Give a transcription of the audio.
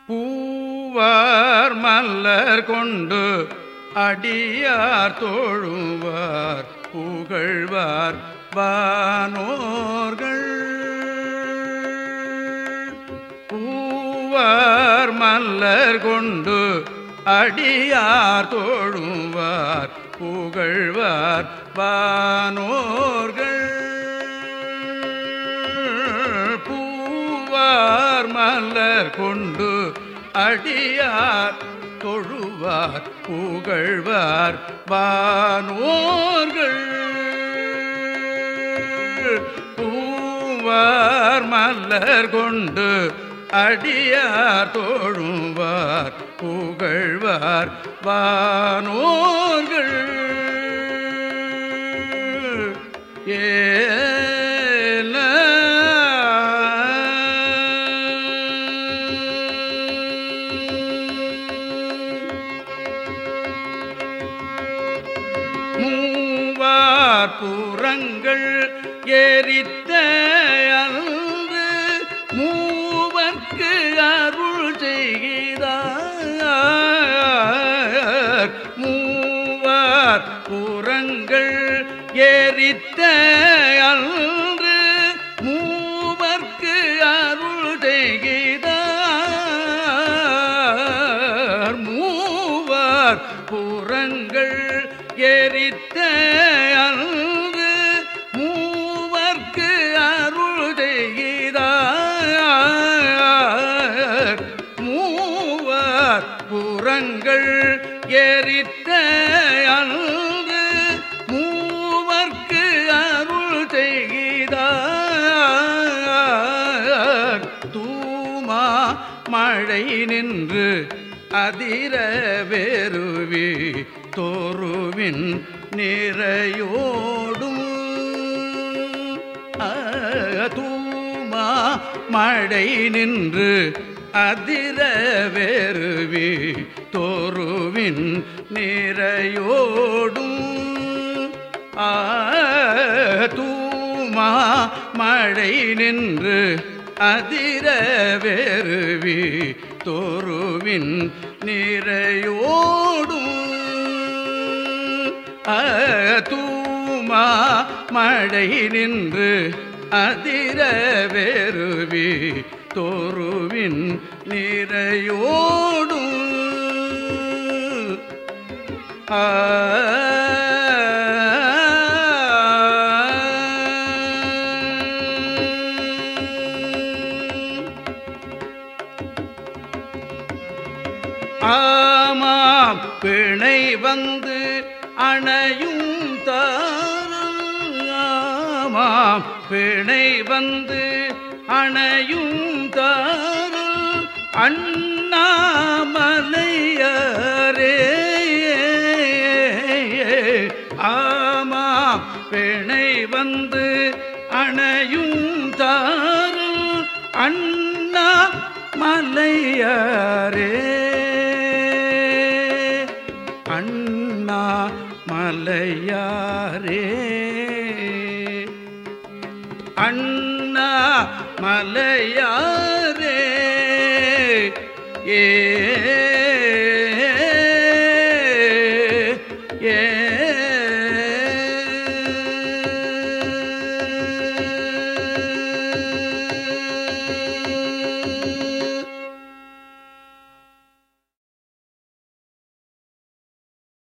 பூவார் மல்லர் கொண்டு அடியார் தோழுவார் புகழ்வார் வானோர்கள் பூவார் மல்லர் கொண்டு அடியார் தோழுவார் புகழ்வார் வானோர்கள் பூவார் மலர் கொண்டு அடியார் தொழுவார் புகழ்வார் வானோர்கள் பூவார் மலர் கொண்டு அடியார் தோழுவார் புகழ்வார் வானோர்கள் ஏல மூவார் புறங்கள் எரித்த அன்று மூவர்க்கு அருள் செய்கிறார் மூவார் புறங்கள் எரித்த அன்று மூவர்க்கு அருள் செய்கிறார் மூவார் புறங்கள் எரித்த அன்று மூவர்க்கு அருள் செய்கிறார் மூவர் புறங்கள் எரித்த அன்று மூவர்க்கு அருள் செய்கிறார் தூமா மழை நின்று அதிர வேறுவி தோருவின் நிறையோடும் ஆ, தூமா மழை நின்று அதிர வேறுவி தோருவின் நிறையோடும் ஆ, தூமா மழை நின்று அதிர வேறுவி தோருவின் நிறையோடும் ஆ, தூமா மழை நின்று அதிர வேறுவி தோருவின் நிறையோடும் ஆ ஆமாம் பிணை வந்து அணையும் தாரும் ஆமாம் பிணை வந்து அணையும் தாரும் அண்ணாமலையரே ஆமாம் பிணை வந்து அணையும் தாரும் அண்ணா மலையாரே அண்ணா மலையாரே அண்ணா மலையாரே ஏ